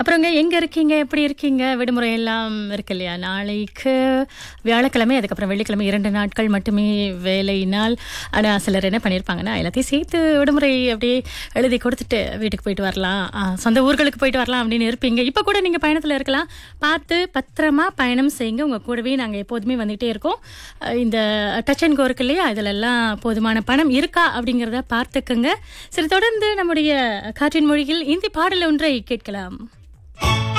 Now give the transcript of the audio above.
அப்புறங்க எங்க இருக்கீங்க எப்படி இருக்கீங்க விடுமுறை எல்லாம் இருக்கு இல்லையா நாளைக்கு வியாழக்கிழமை அதுக்கப்புறம் வெள்ளிக்கிழமை இரண்டு நாட்கள் மட்டுமே வேலை நாள் ஆனால் சிலர் என்ன பண்ணியிருப்பாங்கன்னா எல்லாத்தையும் சேர்த்து விடுமுறை அப்படியே எழுதி கொடுத்துட்டு வீட்டுக்கு போயிட்டு வரலாம் ஆ, சொந்த ஊர்களுக்கு போயிட்டு வரலாம் அப்படின்னு இருப்பீங்க இப்போ கூட நீங்கள் பயணத்தில் இருக்கலாம் பார்த்து பத்திரமா பயணம் செய்யுங்க உங்கள் கூடவே நாங்கள் எப்போதுமே வந்துகிட்டே இருக்கோம் அஹ் இந்த டச் அண்ட் கோ இருக்கு இல்லையா இதிலெல்லாம் போதுமான பணம் இருக்கா அப்படிங்கிறத பார்த்துக்குங்க சரி தொடர்ந்து நம்முடைய காற்றின் மொழியில் இந்தி பாடல் ஒன்றை கேட்கலாம்